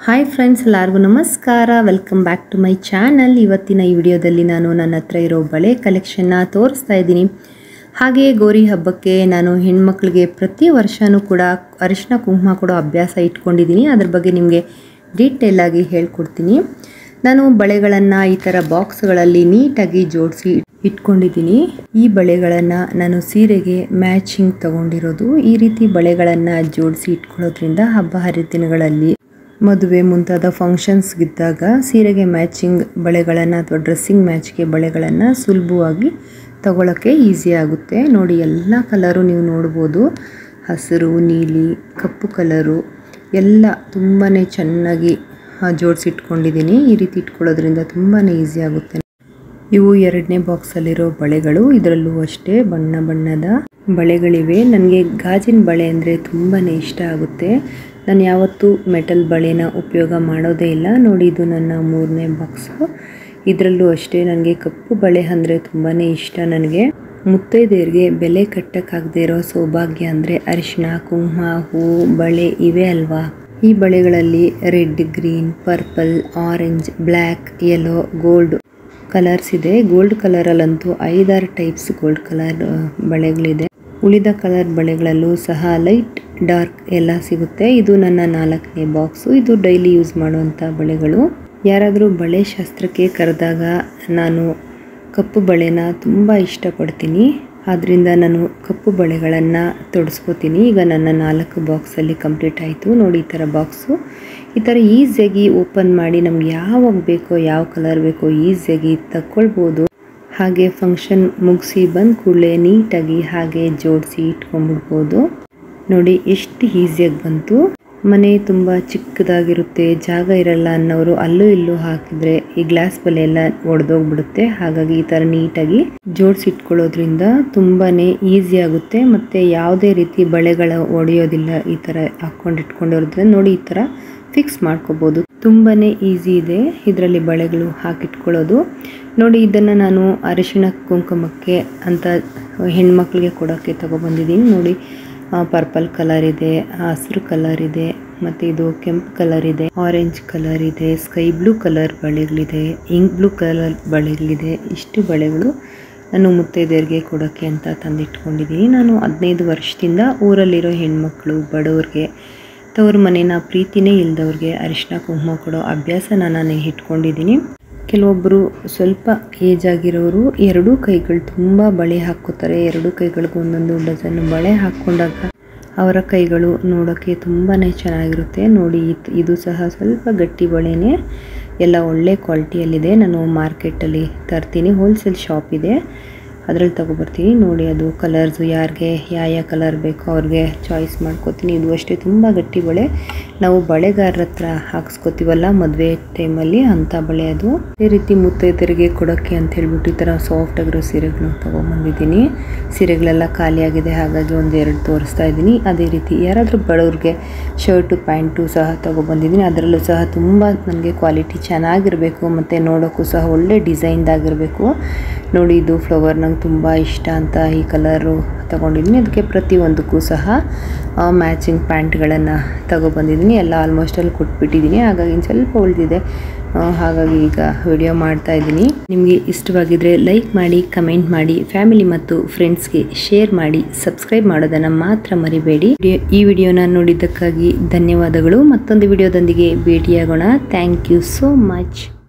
hi friends ಎಲ್ಲರಿಗೂ ನಮಸ್ಕಾರ welcome back to my channel ಇವತ್ತಿನ ಈ ವಿಡಿಯೋದಲ್ಲಿ ನಾನು ನನ್ನ ಹತ್ರ ಇರೋ ಬಳೆ ಕಲೆಕ್ಷನ್ನ ತೋರಿಸ್ತಾ ಇದ್ದೀನಿ ಹಾಗೆಯೇ ಗೌರಿ ಹಬ್ಬಕ್ಕೆ ನಾನು ಹೆಣ್ಮಕ್ಳಿಗೆ ಪ್ರತಿ ವರ್ಷವೂ ಕೂಡ ಅರಿಶಿನ ಕುಂಕುಮ ಕೊಡೋ ಅಭ್ಯಾಸ ಇಟ್ಕೊಂಡಿದ್ದೀನಿ ಅದ್ರ ಬಗ್ಗೆ ನಿಮಗೆ ಡೀಟೇಲ್ ಆಗಿ ಹೇಳ್ಕೊಡ್ತೀನಿ ನಾನು ಬಳೆಗಳನ್ನು ಈ ಥರ ಬಾಕ್ಸ್ಗಳಲ್ಲಿ ನೀಟಾಗಿ ಜೋಡಿಸಿ ಇಟ್ಕೊಂಡಿದ್ದೀನಿ ಈ ಬಳೆಗಳನ್ನು ನಾನು ಸೀರೆಗೆ ಮ್ಯಾಚಿಂಗ್ ತಗೊಂಡಿರೋದು ಈ ರೀತಿ ಬಳೆಗಳನ್ನು ಜೋಡಿಸಿ ಇಟ್ಕೊಳ್ಳೋದ್ರಿಂದ ಹಬ್ಬ ಹರಿದಿನಗಳಲ್ಲಿ ಮದುವೆ ಮುಂತಾದ ಫಂಕ್ಷನ್ಸ್ಗಿದ್ದಾಗ ಸೀರೆಗೆ ಮ್ಯಾಚಿಂಗ್ ಬಳೆಗಳನ್ನು ಅಥವಾ ಡ್ರೆಸ್ಸಿಂಗ್ ಮ್ಯಾಚ್ಗೆ ಬಳೆಗಳನ್ನು ಸುಲಭವಾಗಿ ತಗೊಳ್ಳೋಕ್ಕೆ ಈಸಿ ಆಗುತ್ತೆ ನೋಡಿ ಎಲ್ಲ ಕಲರು ನೀವು ನೋಡ್ಬೋದು ಹಸಿರು ನೀಲಿ ಕಪ್ಪು ಕಲರು ಎಲ್ಲ ತುಂಬಾ ಚೆನ್ನಾಗಿ ಜೋಡಿಸಿಟ್ಕೊಂಡಿದ್ದೀನಿ ಈ ರೀತಿ ಇಟ್ಕೊಳ್ಳೋದ್ರಿಂದ ತುಂಬಾ ಈಸಿ ಆಗುತ್ತೆ ಇವು ಎರಡನೇ ಬಾಕ್ಸಲ್ಲಿರೋ ಬಳೆಗಳು ಇದರಲ್ಲೂ ಅಷ್ಟೇ ಬಣ್ಣ ಬಣ್ಣದ ಬಳೆಗಳಿವೆ ನನಗೆ ಗಾಜಿನ ಬಳೆ ಅಂದರೆ ತುಂಬಾ ಇಷ್ಟ ಆಗುತ್ತೆ ನಾನು ಯಾವತ್ತೂ ಮೆಟಲ್ ಬಳೆನ ಉಪಯೋಗ ಮಾಡೋದೇ ಇಲ್ಲ ನೋಡಿ ಇದು ನನ್ನ ಮೂರನೇ ಬಾಕ್ಸು ಇದರಲ್ಲೂ ಅಷ್ಟೇ ನನಗೆ ಕಪ್ಪು ಬಳೆ ಅಂದರೆ ತುಂಬಾ ಇಷ್ಟ ನನಗೆ ಮುತ್ತೈದೆಯರಿಗೆ ಬೆಲೆ ಕಟ್ಟಕ್ಕಾಗದೇ ಇರೋ ಸೌಭಾಗ್ಯ ಅಂದರೆ ಅರಿಶಿನ ಕುಂಕುಮ ಹೂವು ಬಳೆ ಇವೆ ಅಲ್ವಾ ಈ ಬಳೆಗಳಲ್ಲಿ red green purple orange black yellow gold colours ಇದೆ ಗೋಲ್ಡ್ ಕಲರಲ್ಲಂತೂ ಐದಾರು ಟೈಪ್ಸ್ ಗೋಲ್ಡ್ ಕಲರ್ ಬಳೆಗಳಿದೆ ಉಳಿದ ಕಲರ್ ಬಳೆಗಳಲ್ಲೂ ಸಹ ಲೈಟ್ ಡಾರ್ಕ್ ಎಲ್ಲ ಸಿಗುತ್ತೆ ಇದು ನನ್ನ ನಾಲ್ಕನೇ ಬಾಕ್ಸು ಇದು ಡೈಲಿ ಯೂಸ್ ಮಾಡುವಂಥ ಬಳೆಗಳು ಯಾರಾದರೂ ಬಳೆ ಶಾಸ್ತ್ರಕ್ಕೆ ಕರೆದಾಗ ನಾನು ಕಪ್ಪು ಬಳೆನ ತುಂಬ ಇಷ್ಟಪಡ್ತೀನಿ ಆದ್ದರಿಂದ ನಾನು ಕಪ್ಪು ಬಳೆಗಳನ್ನು ತೊಡಸ್ಕೋತೀನಿ ಈಗ ನನ್ನ ನಾಲ್ಕು ಬಾಕ್ಸಲ್ಲಿ ಕಂಪ್ಲೀಟ್ ಆಯಿತು ನೋಡಿ ಈ ಥರ ಬಾಕ್ಸು ಈ ಥರ ಈಸಿಯಾಗಿ ಓಪನ್ ಮಾಡಿ ನಮ್ಗೆ ಯಾವಾಗ ಬೇಕೋ ಯಾವ ಕಲರ್ ಬೇಕೋ ಈಸಿಯಾಗಿ ತಗೊಳ್ಬೋದು ಹಾಗೆ ಫಂಕ್ಷನ್ ಮುಗಿಸಿ ಬಂದ ಕೂಡಲೇ ನೀಟಾಗಿ ಹಾಗೆ ಜೋಡಿಸಿ ಇಟ್ಕೊಂಡ್ಬಿಡ್ಬೋದು ನೋಡಿ ಎಷ್ಟು ಈಸಿಯಾಗಿ ಬಂತು ಮನೆ ತುಂಬ ಚಿಕ್ಕದಾಗಿರುತ್ತೆ ಜಾಗ ಇರಲ್ಲ ಅನ್ನೋರು ಅಲ್ಲೂ ಇಲ್ಲೂ ಹಾಕಿದ್ರೆ ಈ ಗ್ಲಾಸ್ ಬಲೆ ಎಲ್ಲ ಒಡೆದೋಗ್ಬಿಡುತ್ತೆ ಹಾಗಾಗಿ ಈ ಥರ ನೀಟಾಗಿ ಜೋಡಿಸಿಟ್ಕೊಳ್ಳೋದ್ರಿಂದ ತುಂಬಾ ಈಸಿ ಆಗುತ್ತೆ ಮತ್ತು ಯಾವುದೇ ರೀತಿ ಬಳೆಗಳ ಒಡೆಯೋದಿಲ್ಲ ಈ ಥರ ಹಾಕ್ಕೊಂಡು ಇಟ್ಕೊಂಡಿರೋದ್ರಿಂದ ನೋಡಿ ಈ ಥರ ಫಿಕ್ಸ್ ಮಾಡ್ಕೋಬೋದು ತುಂಬಾ ಈಸಿ ಇದೆ ಇದರಲ್ಲಿ ಬಳೆಗಳು ಹಾಕಿಟ್ಕೊಳ್ಳೋದು ನೋಡಿ ಇದನ್ನು ನಾನು ಅರಿಶಿಣ ಕುಂಕುಮಕ್ಕೆ ಅಂತ ಹೆಣ್ಮಕ್ಳಿಗೆ ಕೊಡೋಕ್ಕೆ ತಗೊಬಂದಿದ್ದೀನಿ ನೋಡಿ ಪರ್ಪಲ್ ಕಲರ್ ಇದೆ ಹಸಿರು ಕಲರ್ ಇದೆ ಮತ್ತು ಇದು ಕೆಂಪು ಕಲರ್ ಇದೆ ಆರೆಂಜ್ ಕಲರ್ ಇದೆ ಸ್ಕೈ ಬ್ಲೂ ಕಲರ್ ಬಳೆಗಳಿದೆ ಇಂಕ್ ಬ್ಲೂ ಕಲರ್ ಬಳೆಗಳಿದೆ ಇಷ್ಟು ಬಳೆಗಳು ನಾನು ಮುತ್ತೈದೆಯರಿಗೆ ಕೊಡೋಕ್ಕೆ ಅಂತ ತಂದಿಟ್ಕೊಂಡಿದ್ದೀನಿ ನಾನು ಹದಿನೈದು ವರ್ಷದಿಂದ ಊರಲ್ಲಿರೋ ಹೆಣ್ಮಕ್ಳು ಬಡವ್ರಿಗೆ ತವ್ರ ಮನೇನ ಪ್ರೀತಿನೇ ಇಲ್ದವ್ರಿಗೆ ಅರಿಶಿನ ಕುಂಕುಮ ಕೊಡೋ ಅಭ್ಯಾಸನ ನಾನು ಇಟ್ಕೊಂಡಿದ್ದೀನಿ ಕೆಲವೊಬ್ಬರು ಸ್ವಲ್ಪ ಏಜ್ ಆಗಿರೋರು ಎರಡೂ ಕೈಗಳು ತುಂಬ ಬಳೆ ಹಾಕ್ಕೋತಾರೆ ಎರಡೂ ಕೈಗಳಿಗೂ ಒಂದೊಂದು ಡಜನ್ ಬಳೆ ಹಾಕ್ಕೊಂಡಾಗ ಅವರ ಕೈಗಳು ನೋಡೋಕ್ಕೆ ತುಂಬಾ ಚೆನ್ನಾಗಿರುತ್ತೆ ನೋಡಿ ಇದು ಸಹ ಸ್ವಲ್ಪ ಗಟ್ಟಿ ಬಳೆನೇ ಎಲ್ಲ ಒಳ್ಳೆ ಕ್ವಾಲಿಟಿಯಲ್ಲಿದೆ ನಾನು ಮಾರ್ಕೆಟಲ್ಲಿ ತರ್ತೀನಿ ಹೋಲ್ಸೇಲ್ ಶಾಪ್ ಇದೆ ಅದರಲ್ಲಿ ತೊಗೊಬರ್ತೀನಿ ನೋಡಿ ಅದು ಕಲರ್ಸು ಯಾರಿಗೆ ಯಾವ ಯಾವ ಕಲರ್ ಬೇಕೋ ಅವ್ರಿಗೆ ಚಾಯ್ಸ್ ಮಾಡ್ಕೋತೀನಿ ಇದು ಅಷ್ಟೇ ತುಂಬ ಗಟ್ಟಿ ಬಳೆ ನಾವು ಬಳೆಗಾರರ ಹತ್ರ ಹಾಕ್ಸ್ಕೊತೀವಲ್ಲ ಮದುವೆ ಟೈಮಲ್ಲಿ ಅಂಥ ಬಳೆ ಅದು ಅದೇ ರೀತಿ ಮುತ್ತೈದರಿಗೆ ಕೊಡೋಕ್ಕೆ ಅಂತ ಹೇಳ್ಬಿಟ್ಟು ಈ ಥರ ಸಾಫ್ಟ್ ಆಗಿರೋ ಸೀರೆಗಳು ತೊಗೊಂಬಂದಿದ್ದೀನಿ ಸೀರೆಗಳೆಲ್ಲ ಖಾಲಿಯಾಗಿದೆ ಹಾಗಾಗಿ ಒಂದು ಎರಡು ತೋರಿಸ್ತಾ ಇದ್ದೀನಿ ಅದೇ ರೀತಿ ಯಾರಾದರೂ ಬಡವ್ರಿಗೆ ಶರ್ಟು ಪ್ಯಾಂಟು ಸಹ ತೊಗೊಬಂದಿದ್ದೀನಿ ಅದರಲ್ಲೂ ಸಹ ತುಂಬ ನನಗೆ ಕ್ವಾಲಿಟಿ ಚೆನ್ನಾಗಿರಬೇಕು ಮತ್ತು ನೋಡೋಕ್ಕೂ ಸಹ ಒಳ್ಳೆ ಡಿಸೈನ್ದಾಗಿರಬೇಕು ನೋಡಿ ಇದು ಫ್ಲವರ್ ನಂಗೆ ತುಂಬ ಇಷ್ಟ ಅಂತ ಈ ಕಲರು ತಗೊಂಡಿದ್ದೀನಿ ಅದಕ್ಕೆ ಪ್ರತಿಯೊಂದಕ್ಕೂ ಸಹ ಮ್ಯಾಚಿಂಗ್ ಪ್ಯಾಂಟ್ಗಳನ್ನು ತಗೊಬಂದಿದ್ದೀನಿ ಎಲ್ಲ ಆಲ್ಮೋಸ್ಟ್ ಅಲ್ಲಿ ಕೊಟ್ಬಿಟ್ಟಿದ್ದೀನಿ ಹಾಗಾಗಿ ಸ್ವಲ್ಪ ಉಳಿದಿದೆ ಹಾಗಾಗಿ ಈಗ ವಿಡಿಯೋ ಮಾಡ್ತಾ ಇದ್ದೀನಿ ನಿಮಗೆ ಇಷ್ಟವಾಗಿದ್ದರೆ ಲೈಕ್ ಮಾಡಿ ಕಮೆಂಟ್ ಮಾಡಿ ಫ್ಯಾಮಿಲಿ ಮತ್ತು ಫ್ರೆಂಡ್ಸ್ಗೆ ಶೇರ್ ಮಾಡಿ ಸಬ್ಸ್ಕ್ರೈಬ್ ಮಾಡೋದನ್ನು ಮಾತ್ರ ಮರಿಬೇಡಿ ಈ ವಿಡಿಯೋನ ನೋಡಿದ್ದಕ್ಕಾಗಿ ಧನ್ಯವಾದಗಳು ಮತ್ತೊಂದು ವಿಡಿಯೋದೊಂದಿಗೆ ಭೇಟಿಯಾಗೋಣ ಥ್ಯಾಂಕ್ ಯು ಸೋ ಮಚ್